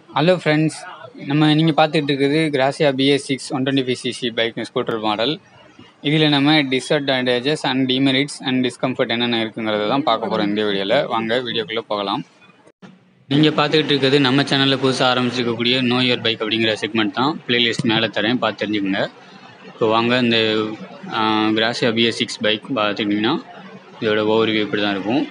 hello friends நம்ம நீங்கள் பார்த்துட்டு இருக்குது Grazia BS six one twenty five CC bike scooter model இதில் நம்ம disadvantages and demerits and discomfort என்னென்ன இருக்குங்கிறத தான் பார்க்க போகிறோம் இந்த வீடியோவில் வாங்க வீடியோக்குள்ளே போகலாம் நீங்கள் பார்த்துக்கிட்டு இருக்கிறது நம்ம சேனலில் புதுசாக ஆரம்பிச்சிருக்கக்கூடிய நோ இயர் பைக் அப்படிங்கிற செக்மெண்ட் தான் பிளேலிஸ்ட் மேலே தரேன் பார்த்து தெரிஞ்சுக்கோங்க இப்போ வாங்க இந்த கிராசியா பிஎஸ் சிக்ஸ் பைக் பார்த்துக்கிட்டிங்கன்னா இதோட ஓவர்வியூ இப்படி தான் இருக்கும்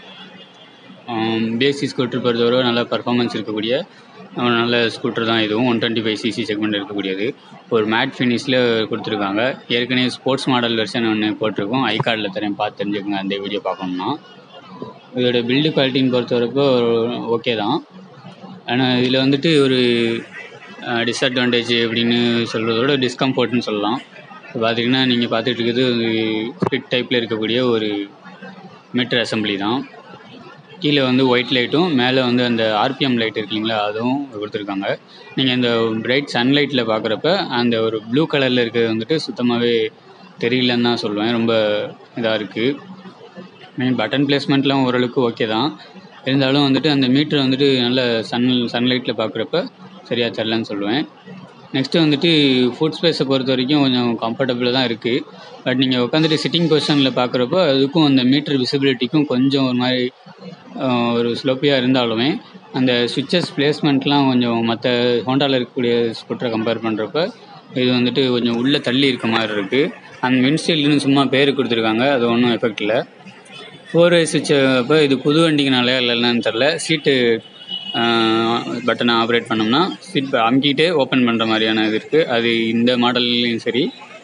பேசி ஸ்கூட்டர் பொறுத்தவரை நல்ல பர்ஃபார்மன்ஸ் இருக்கக்கூடிய ஒரு நல்ல ஸ்கூட்டர் தான் இதுவும் one twenty five CC segment இருக்கக்கூடியது ஒரு மேட் ஃபினிஷில் கொடுத்துருக்காங்க ஏற்கனவே ஸ்போர்ட்ஸ் மாடல் வெர்ஷன் ஒன்று போட்டிருக்கோம் ஐ கார்டில் தரேன் பார்த்து தெரிஞ்சுக்கோங்க அந்த வீடியோ பார்க்கணும்னா இதோட பில்டு குவாலிட்டின்னு பொறுத்தவரைக்கும் ஓகே தான் ஆனால் இதில் வந்துட்டு ஒரு டிஸ்அட்வான்டேஜ் அப்படின்னு சொல்கிறதோட டிஸ்கம்ஃபர்ட்னு சொல்லலாம் இப்போ பார்த்தீங்கன்னா நீங்கள் பார்த்துட்டு இருக்கிறது ஸ்பிட் டைப்பில் இருக்கக்கூடிய ஒரு மீட்டர் அசம்பிளி தான் கீழே வந்து ஒயிட் லைட்டும் மேலே வந்து அந்த ஆர்பிஎம் லைட் இருக்கு இல்லைங்களா அதுவும் கொடுத்துருக்காங்க நீங்கள் இந்த பிரைட் சன்லைட்டில் பார்க்குறப்ப அந்த ஒரு ப்ளூ கலரில் இருக்கிறது வந்துட்டு சுத்தமாகவே தெரியலன்னு தான் சொல்லுவேன் ரொம்ப இதாக இருக்குது மீன் பட்டன் பிளேஸ்மெண்ட்லாம் ஓரளவுக்கு ஓகே தான் இருந்தாலும் வந்துட்டு அந்த மீட்ரு வந்துட்டு நல்ல சன் சன்லைட்டில் பார்க்குறப்ப சரியாக தெரிலன்னு சொல்லுவேன் நெக்ஸ்ட்டு வந்துட்டு ஃபுட் ஸ்பேஸை பொறுத்த வரைக்கும் கொஞ்சம் கம்ஃபர்டபுளாக தான் இருக்குது பட் நீங்கள் உட்காந்துட்டு சிட்டிங் பொசிஷனில் பார்க்குறப்ப அதுக்கும் அந்த மீட்டர் விசிபிலிட்டிக்கும் கொஞ்சம் ஒரு மாதிரி ஒரு ஸ்லோப்பியாக இருந்தாலுமே அந்த சுவிட்சஸ் பிளேஸ்மெண்ட்லாம் கொஞ்சம் மற்ற ஹோண்டாவில் இருக்கக்கூடிய ஸ்கூட்டரை கம்பேர் பண்ணுறப்ப இது வந்துட்டு கொஞ்சம் உள்ளே தள்ளி இருக்க மாதிரி இருக்குது அந்த விண்ட்ஷீல்டுன்னு சும்மா பேர் கொடுத்துருக்காங்க அது ஒன்றும் எஃபெக்ட் இல்லை ஃபோர் வே சுவிட்ச் அப்போ இது புது வண்டிங்கனால இல்லைன்னு தெரில சீட்டு பட்டனை ஆப்ரேட் பண்ணோம்னா சீட் அமுக்கிட்டே ஓப்பன் பண்ணுற மாதிரியான இது இருக்குது அது இந்த மாடல்லையும் சரி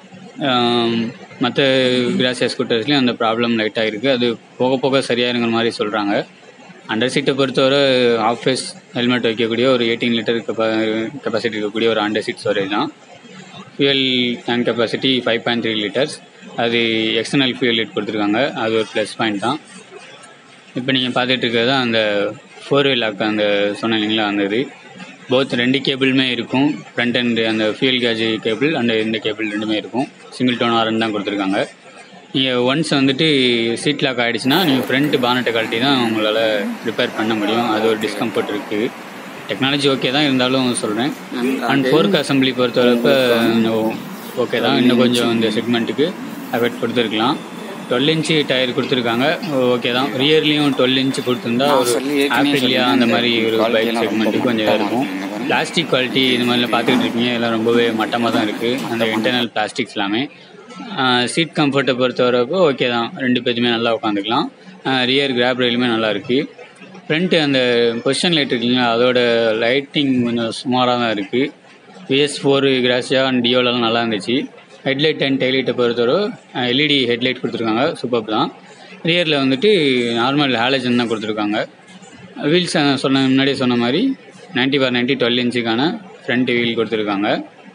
மற்ற கிராசியா ஸ்கூட்டர்ஸ்லேயும் அந்த ப்ராப்ளம் லைட்டாக இருக்குது அது போக போக சரியாயிருங்கிற மாதிரி சொல்கிறாங்க அண்டர் சீட்டை பொறுத்தவரை ஆஃப் ஃபேஸ் ஹெல்மெட் வைக்கக்கூடிய ஒரு எயிட்டீன் லிட்டர் கெப்பா கெப்பாசிட்டி இருக்கக்கூடிய ஒரு அண்டர் சீட் ஸ்டோரேஜ் தான் fuel tank capacity five point three litres அது எக்ஸ்டர்னல் ஃபியூயல் லிட் கொடுத்துருக்காங்க அது ஒரு ப்ளஸ் பாயிண்ட் தான் இப்போ நீங்கள் பார்த்துட்டு இருக்கிறது அந்த ஃபோர் வீல் லாக் அந்த சொன்னேன் இல்லைங்களா அந்த இது போத் ரெண்டு கேபிளுமே இருக்கும் ஃப்ரண்ட் அண்ட் அந்த ஃபியூல் கேஜ் கேபிள் அண்ட் இந்த கேபிள் ரெண்டுமே இருக்கும் சிங்கிள் டோன் ஆரன் தான் கொடுத்துருக்காங்க நீங்கள் ஒன்ஸ் வந்துட்டு சீட் லாக் ஆகிடுச்சுன்னா நீங்கள் ஃப்ரண்ட் பானட்டை கழட்டி தான் உங்களால் ரிப்பேர் பண்ண முடியும் அது ஒரு டிஸ்கம்ஃபர்ட் இருக்குது டெக்னாலஜி ஓகே தான் இருந்தாலும் சொல்கிறேன் அண்ட் ஃபோர்க் அசம்பிளி பொறுத்தவரைப்ப ஓகே தான் இன்னும் கொஞ்சம் இந்த செக்மெண்ட்டுக்கு எஃபெக்ட் கொடுத்துருக்கலாம் டுவெல் இன்ச்சு டயர் கொடுத்துருக்காங்க ஓகே தான் ரியர்லேயும் டுவெல் இன்ச்சு கொடுத்துருந்தா ஒரு ஆப்பிரிலியா அந்த மாதிரி ஒரு பைக் செக்மெண்ட்டுக்கு கொஞ்சம் இதாக இருக்கும் பிளாஸ்டிக் குவாலிட்டி இந்த மாதிரிலாம் பார்த்துக்கிட்டு இருக்கீங்க எல்லாம் ரொம்பவே மட்டமாக தான் இருக்குது அந்த இன்டர்னல் பிளாஸ்டிக்ஸ் எல்லாமே சீட் கம்ஃபர்ட்டை பொறுத்த வரப்போ ஓகே தான் ரெண்டு பேருமே நல்லா உட்காந்துக்கலாம் ரியர் கிராப் ரயிலுமே நல்லா இருக்குது ஃப்ரண்ட்டு அந்த பொசிஷன் லைட் இருக்குங்களா அதோட லைட்டிங் கொஞ்சம் சுமாராக தான் இருக்குது பிஎஸ் ஃபோர் கிராசியா அண்ட் டியோலலாம் நல்லா இருந்துச்சு ஹெட்லைட் அண்ட் டெய்லைட்டை பொறுத்தவரை எல்இடி ஹெட்லைட் கொடுத்துருக்காங்க சூப்பர் தான் ரியரில் வந்துட்டு நார்மல் ஹாலஜன் தான் கொடுத்துருக்காங்க வீல்ஸ் சொன்ன முன்னாடியே சொன்ன மாதிரி நைன்ட்டி பார் நைன்ட்டி டுவெல் இன்ச்சுக்கான ஃப்ரண்ட் வீல் கொடுத்துருக்காங்க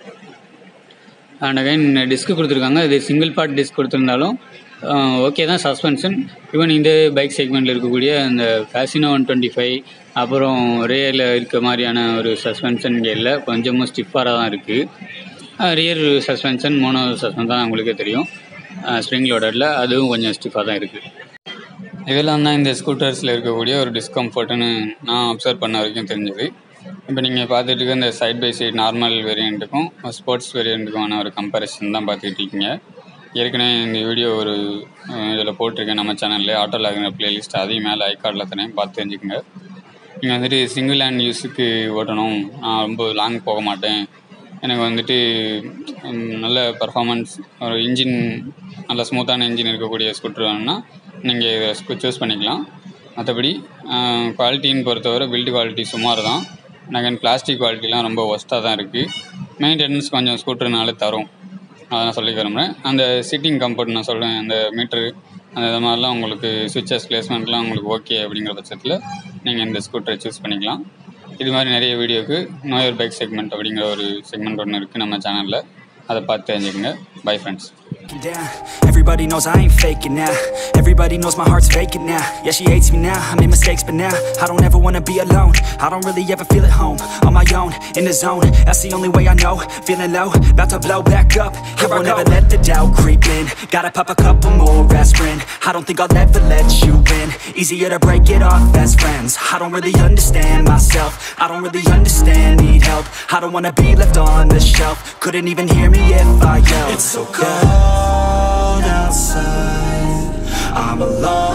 அண்ட் அகைன் டிஸ்க் கொடுத்துருக்காங்க இது சிங்கிள் பார்ட் டிஸ்க் கொடுத்துருந்தாலும் ஓகே தான் சஸ்பென்ஷன் ஈவன் இந்த பைக் செக்மெண்ட்டில் இருக்கக்கூடிய அந்த ஃபேசினோ ஒன் டுவெண்ட்டி ஃபைவ் அப்புறம் ரேரில் இருக்க மாதிரியான ஒரு சஸ்பென்ஷன் இங்கே இல்லை கொஞ்சமும் ஸ்டிஃபாக தான் இருக்குது ரியர் சஸ்பென்ஷன் மோனோ சஸ்பென்ஷன் தான் உங்களுக்கே தெரியும் ஸ்ப்ரிங் லோடரில் அதுவும் கொஞ்சம் ஸ்டிஃபாக தான் இருக்குது இதெல்லாம் தான் இந்த ஸ்கூட்டர்ஸில் இருக்கக்கூடிய ஒரு டிஸ்கம்ஃபர்ட்டுன்னு நான் அப்சர்வ் பண்ண வரைக்கும் தெரிஞ்சது இப்போ நீங்கள் பார்த்துட்டு இருக்க இந்த சைட் பை சைட் நார்மல் வேரியண்ட்டுக்கும் ஸ்போர்ட்ஸ் வேரியண்ட்டுக்குமான ஒரு கம்பேரிசன் தான் பார்த்துக்கிட்டு இருக்கீங்க ஏற்கனவே இந்த வீடியோ ஒரு இதில் போட்டிருக்கேன் நம்ம சேனலில் ஆட்டோ லாகிற பிளேலிஸ்ட் அதையும் மேலே ஐ கார்டில் தரேன் பார்த்து தெரிஞ்சுக்கோங்க நீங்கள் வந்துட்டு சிங்கிள் ஹேண்ட் யூஸுக்கு ஓட்டணும் நான் ரொம்ப லாங் போக மாட்டேன் எனக்கு வந்துட்டு நல்ல பர்ஃபாமன்ஸ் ஒரு இன்ஜின் நல்ல ஸ்மூத்தான இன்ஜின் இருக்கக்கூடிய ஸ்கூட்டர் வேணும்னா நீங்கள் இதை சூஸ் பண்ணிக்கலாம் மற்றபடி குவாலிட்டின்னு பொறுத்தவரை பில்டு குவாலிட்டி சுமார் தான் நகன் பிளாஸ்டிக் குவாலிட்டிலாம் ரொம்ப ஒஸ்ட்டாக தான் இருக்குது மெயின்டெனன்ஸ் கொஞ்சம் ஸ்கூட்டர்னால தரும் அதை நான் சொல்லி விரும்புகிறேன் அந்த சிட்டிங் கம்ஃபர்ட் நான் சொல்கிறேன் அந்த மீட்ரு அந்த இது மாதிரிலாம் உங்களுக்கு சுவிச்சஸ் பிளேஸ்மெண்ட்லாம் உங்களுக்கு ஓகே அப்படிங்கிற பட்சத்தில் நீங்கள் இந்த ஸ்கூட்டரை சூஸ் பண்ணிக்கலாம் இது மாதிரி நிறைய வீடியோக்கு நோயர் பைக் செக்மெண்ட் அப்படிங்கிற ஒரு செக்மெண்ட் ஒன்று இருக்குது நம்ம சேனலில் அதை பார்த்து தெரிஞ்சுக்கோங்க bye friends breaking down Everybody knows I ain't faking now Everybody knows my heart's vacant now Yeah, she hates me now, I made mistakes but now I don't ever wanna be alone I don't really ever feel at home On my own, in the zone That's the only way I know Feeling low, about to blow back up Here I will never let the doubt creep in Gotta pop a couple more aspirin I don't think I'll ever let you in Easier to break it off best friends I don't really understand myself I don't really understand, need help I don't wanna be left on the shelf Couldn't even hear me if I yelled It's so cold outside I'm alone